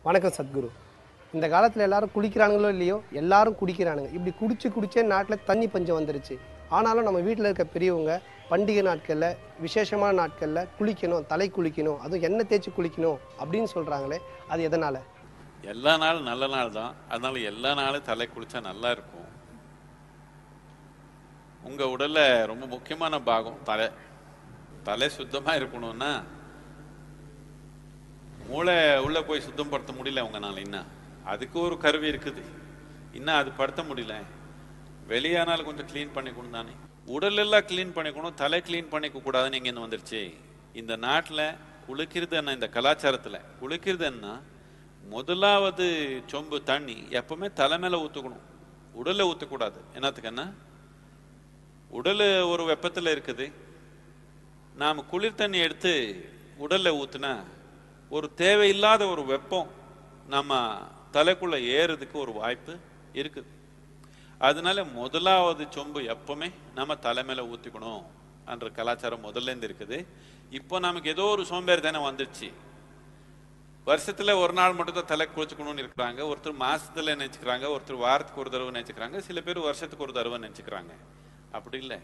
வணக்கம் சத்குரு இந்த காலத்தில் எல்லாரும் குளிக்கிறாங்களோ இல்லையோ எல்லாரும் குடிக்கிறானுங்க இப்படி குடிச்சு குடிச்சே நாட்டில் தண்ணி பஞ்சம் வந்துருச்சு ஆனாலும் நம்ம வீட்டில் இருக்க பெரியவங்க பண்டிகை நாட்களில் விசேஷமான நாட்களில் குளிக்கணும் தலை குளிக்கணும் அதுவும் எண்ணெய் தேய்ச்சி குளிக்கணும் அப்படின்னு சொல்கிறாங்களே அது எதனால் எல்லா நாளும் நல்ல நாள் தான் அதனால எல்லா நாளும் தலை குளிச்சா நல்லா இருக்கும் உங்க உடல்ல ரொம்ப முக்கியமான பாகம் தலை தலை சுத்தமா இருக்கணும்னா மூளை உள்ள போய் சுத்தப்படுத்த முடியல உங்கனால இன்னும் அதுக்கு ஒரு கருவி இருக்குது இன்னும் அது படுத்த முடியல வெளியானாலும் கொஞ்சம் க்ளீன் பண்ணிக்கணும் தானே உடல் எல்லாம் க்ளீன் பண்ணிக்கணும் தலை க்ளீன் பண்ணிக்க கூடாதுன்னு இங்க இருந்து வந்துருச்சு இந்த நாட்டுல குளிக்கிறது என்ன இந்த கலாச்சாரத்துல குளிக்கிறது என்ன முதலாவது சொம்பு தண்ணி எப்பவுமே தலை மேல ஊத்துக்கணும் உடல்ல ஊத்தக்கூடாது என்னத்துக்குன்னா உடல் ஒரு வெப்பத்துல இருக்குது நாம் குளிர் தண்ணி எடுத்து உடல்ல ஊத்துனா ஒரு தேவையில்லாத ஒரு வெப்பம் நம்ம தலைக்குள்ள ஏறுறதுக்கு ஒரு வாய்ப்பு இருக்குது அதனால முதலாவது சொம்பு எப்பவுமே நம்ம தலை மேல ஊத்திக்கணும் என்ற கலாச்சாரம் முதல்ல இருந்து இருக்குது இப்போ நமக்கு ஏதோ ஒரு சோம்பேறி தானே வந்துடுச்சு வருஷத்துல ஒரு நாள் மட்டும் தான் தலை குளிச்சுக்கணும்னு இருக்கிறாங்க ஒருத்தர் மாசத்துல நினைச்சுக்கிறாங்க ஒருத்தர் வாரத்துக்கு ஒரு தடவை நினைச்சுக்கிறாங்க சில பேர் வருஷத்துக்கு ஒரு தடவை நினைச்சுக்கிறாங்க அப்படி இல்லை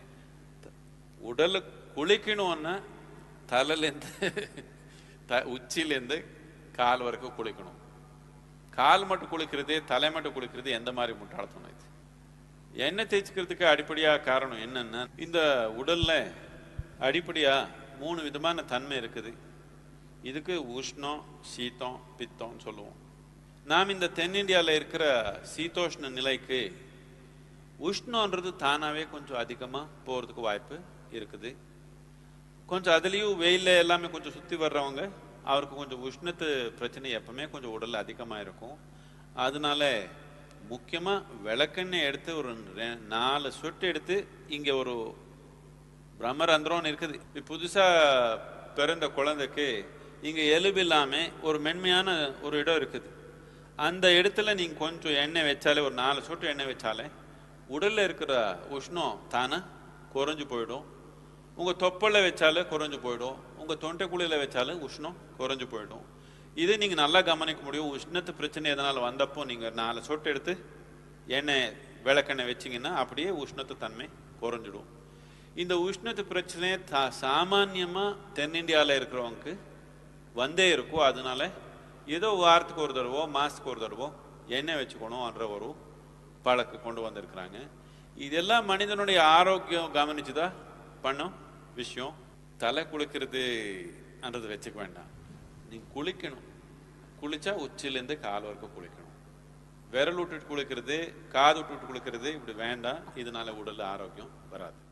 உடலை குளிக்கணும்னா தலையிலேருந்து த உச்சியிலேருந்து கால் வரைக்கும் குளிக்கணும் கால் மட்டும் குளிக்கிறது தலை மட்டும் குளிக்கிறது எந்த மாதிரி முட்டாளத்தனம் இது எண்ணெய் தேய்ச்சிக்கிறதுக்கு அடிப்படையா காரணம் என்னன்னா இந்த உடல்ல அடிப்படையா மூணு விதமான தன்மை இருக்குது இதுக்கு உஷ்ணம் சீத்தம் பித்தம்னு சொல்லுவோம் நாம் இந்த தென்னிந்தியாவில் இருக்கிற சீதோஷ்ண நிலைக்கு உஷ்ணன்றது தானாவே கொஞ்சம் அதிகமா போறதுக்கு வாய்ப்பு இருக்குது கொஞ்சம் அதுலேயும் வெயில்ல எல்லாமே கொஞ்சம் சுத்தி வர்றவங்க அவருக்கு கொஞ்சம் உஷ்ணத்து பிரச்சனை எப்பவுமே கொஞ்சம் உடல்ல அதிகமா இருக்கும் அதனால முக்கியமா விளக்கெண்ணெய் எடுத்து ஒரு ரெ- நாலு சொட்டு எடுத்து இங்க ஒரு பிரம்மரந்திரம்னு இருக்குது இப்ப புதுசா பிறந்த குழந்தைக்கு இங்க எலும்பு இல்லாம ஒரு மென்மையான ஒரு இடம் இருக்குது அந்த இடத்துல நீங்க கொஞ்சம் எண்ணெய் வச்சாலே ஒரு நாலு சொட்டு எண்ணெய் வச்சாலே உடல்ல இருக்கிற உஷ்ணம் தானே குறைஞ்சு போயிடும் உங்க தொப்பல்ல வச்சாலே குறைஞ்சு போயிடும் உங்க தொண்டைக்குழியில வச்சாலும் உஷ்ணம் குறைஞ்சு போயிடும் இதை நீங்க நல்லா கவனிக்க முடியும் உஷ்ணத்து பிரச்சனை எதனால வந்தப்போ நீங்க நாலு சொட்டு எடுத்து எண்ணெய் விளக்கெண்ணெய் வச்சீங்கன்னா அப்படியே உஷ்ணத்து தன்மை குறைஞ்சிடும் இந்த உஷ்ணத்து பிரச்சனை தா சாமான்யமா தென்னிந்தியாவில் இருக்கிறவங்களுக்கு வந்தே இருக்கும் அதனால ஏதோ வாரத்துக்கு ஒரு தடவோ மாசத்துக்கு ஒரு தடவோ எண்ணெய் வச்சுக்கணும்ன்ற ஒரு பழக்கம் கொண்டு வந்திருக்கிறாங்க இதெல்லாம் மனிதனுடைய ஆரோக்கியம் கவனிச்சுதான் பண்ணும் விஷயம் தலை குளிக்கிறதுன்றது வச்சுக்க வேண்டாம் நீ குளிக்கணும் குளிச்சா உச்சிலேருந்து கால் வரைக்கும் குளிக்கணும் விரல் விட்டுட்டு குளிக்கிறது காது விட்டுட்டு குளிக்கிறது இப்படி வேண்டாம் இதனால உடல்ல ஆரோக்கியம் வராது